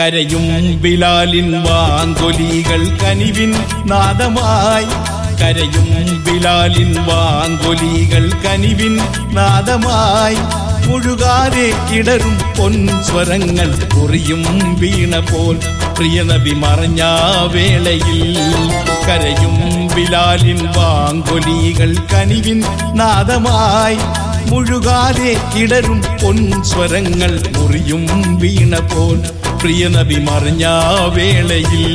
കരയും ബിലാലിൻ വാങ്കൊലികൾ കനിവിൻ നാദമായി കരയും ബിലാലിൻ വാങ്കൊലികൾ കനിവിൻ നാദമായി മുഴുകാതെ ഇടറും പൊൻ സ്വരങ്ങൾ കുറിയും വീണ പോൽ പ്രിയനബി മറഞ്ഞ വേളയിൽ കരയും ബിലാലിൻ വാങ്കൊലികൾ കനിവിൻ നാദമായി മുഴുകാതെ ഇടറും പൊൻ സ്വരങ്ങൾ മുറിയും വീണ പോൽ പ്രിയനബി മറിഞ്ഞ വേളയിൽ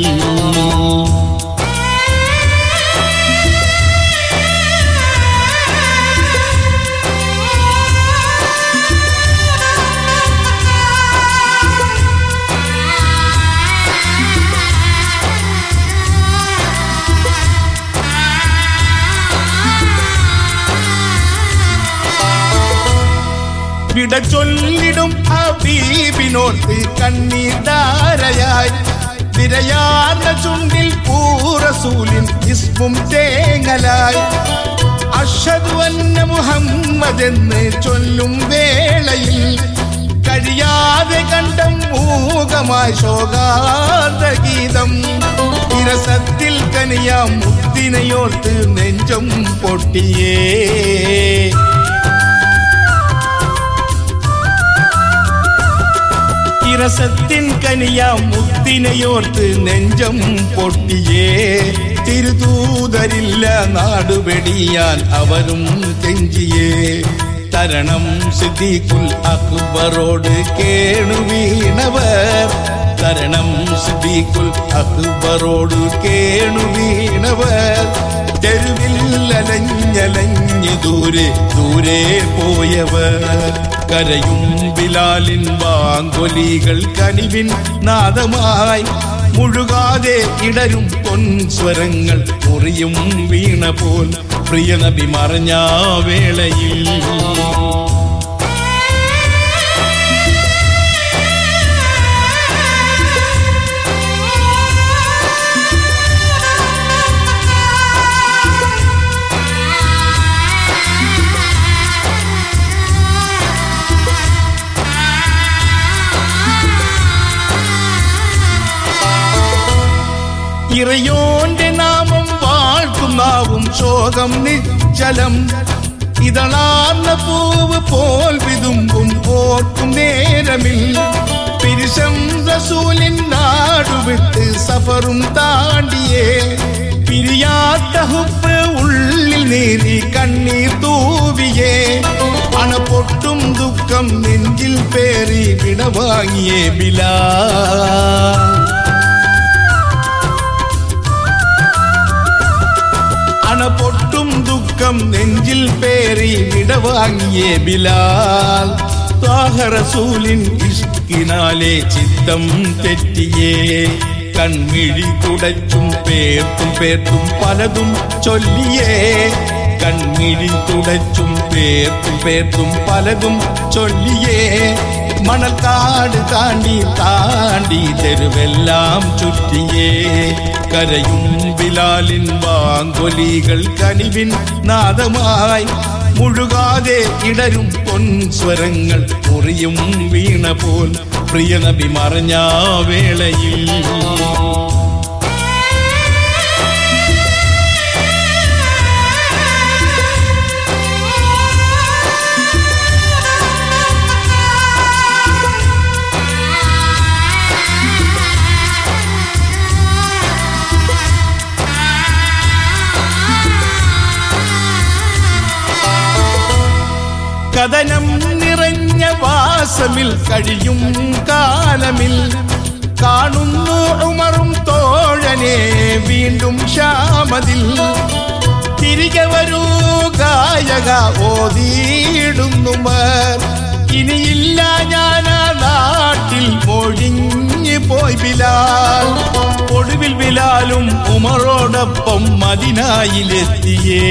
വിട ചൊല്ലിടും ഹബീബിനോർത്ത് കണ്ണീർ ധാരയായി വിരയാർന്ന ചുണ്ടിൽ പൂറസൂലിൻ ഇസ്മും തേങ്ങലായി അഷദു അന്ന മുഹമ്മദ് എന്ന് ചൊല്ലും വേളയിൽ കഴിയാതെ കണ്ടം മൂകമായി ശോകാർത്ത ഗീതം ഇരസത്തിൽ കനിയാം മുത്തിനയോർത്ത് നെഞ്ചം പൊട്ടിയേ ഇറസത്തിൻ കനിയാം മുത്തിനെയോർത്ത് നെഞ്ചം പൊട്ടിയേ തിരുതൂതരില്ല നാടുവെടിയാൻ അവരും തെഞ്ചിയേ തരണം സിദ്ദീഖുൽ അക്ബറോട് കേണു വീണവർ തരണം സിദ്ദീഖുൽ അക്ബറോട് കേണു വീണവർ തെരുവിൽ അലഞ്ഞലഞ്ഞ് ദൂരെ ദൂരെ പോയവർ കരയും ബിലാലിൻ വാങ്കൊലികൾ കനിവിൻ നാദമായി മുഴുകാതെ ഇടരും പൊൻസ്വരങ്ങൾ മുറിയും വീണ പോൽ പ്രിയനബി മറഞ്ഞ വേളയിൽ ഇറയോന്റെ നാമം വാഴ്ത്തുന്നാവും ശോകം നിശ്ചലം ഇതളാർന്ന പൂവ് പോൽ വിതുമ്പും ഓർക്കും നേരമിൽ പിരിശം റസൂലിൻ നാടുവിട്ട് സഫറും താണ്ടിയേ പിരിയാത്ത ഹുപ്പ് ഉള്ളിൽ നേരി കണ്ണീർ തൂവിയേ അണപൊട്ടും ദുഃഖം നെഞ്ചിൽ പേറി വിടവാങ്ങിയേ ബിലാ അണപൊട്ടും ദുഃഖം നെഞ്ചിൽ പേറി വിടവാങ്ങിയേ ബിലാൽ ത്വാഹറസൂലിൻ ഇഷ്കിനാലെ ചിത്തം തെറ്റിയേ കൺമിഴി തുടച്ചും പേർത്തും പേർത്തും പലതും ചൊല്ലിയേ കൺമിഴി തുടച്ചും പേർത്തും പേർത്തും പലതും ചൊല്ലിയേ മണൽക്കാട് താണ്ടി താണ്ടി തെരുവെല്ലാം ചുറ്റിയേ കരയും ബിലാലിൻ വാങ്കൊലികൾ കനിവിൻ നാദമായി മുഴുകാതെ ഇടരും പൊൻസ്വരങ്ങൾ മുറിയും വീണ പോൽ പ്രിയനബി മറഞ്ഞ വേളയിൽ കഥനം നിറഞ്ഞ വാസമിൽ കഴിയും കാലമിൽ കാണുന്നു ഉമറും തോഴനെ വീണ്ടും ക്ഷാമതിൽ തിരികെ വരൂ ഗായക ഓതിയിടുന്നുമർ ഇനിയില്ല ഞാൻ ആ നാട്ടിൽ മൊഴിഞ്ഞു പോയി ബിലാൽ ഒടുവിൽ ബിലാലും ഉമറോടൊപ്പം മദിനായിലെത്തിയേ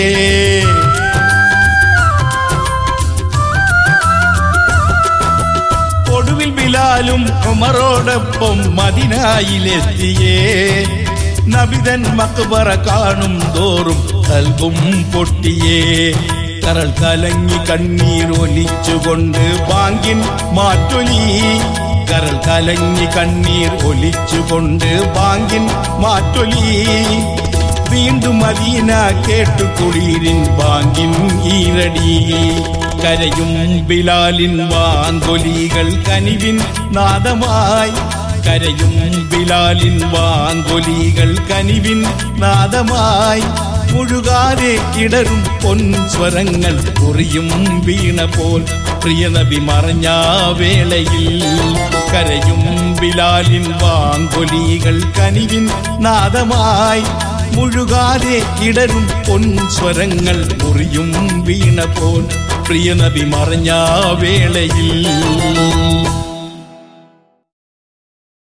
ഒടുവിൽ ബിലാലും ഉമറോടൊപ്പം മദിനായിലെത്തിയേ നബിതൻ മക്ബറ കാണും തോറും കൽബും പൊട്ടിയേ കരൾ കലങ്ങി കണ്ണീർ ഒലിച്ചുകൊണ്ട് ബാങ്കിൻ മാറ്റൊലി കരൾ കലങ്ങി കണ്ണീർ ഒലിച്ചുകൊണ്ട് ബാങ്കിൻ മാറ്റൊലി വീണ്ടും മദീന കേട്ടു കുളീരിൻ ബാങ്കിൻ ഈരടി കരയും ബിലാലിൻ വാങ്കൊലികൾ കനിവിൻ നാദമായി കരയും ബിലാലിൻ വാങ്കൊലികൾ കനിവിൻ നാദമായി മുഴുകാതെ ഇടറും പൊൻ സ്വരങ്ങൾ കുറിയും വീണ പോൽ പ്രിയനബി മറഞ്ഞ വേളയിൽ കരയും ബിലാലിൻ വാങ്കൊലികൾ കനിവിൻ നാദമായി മുഴുകാതെ ഇടരും പൊൻ സ്വരങ്ങൾ മുറിയും വീണ പോൽ പ്രിയനബി മറഞ്ഞ വേളയിൽ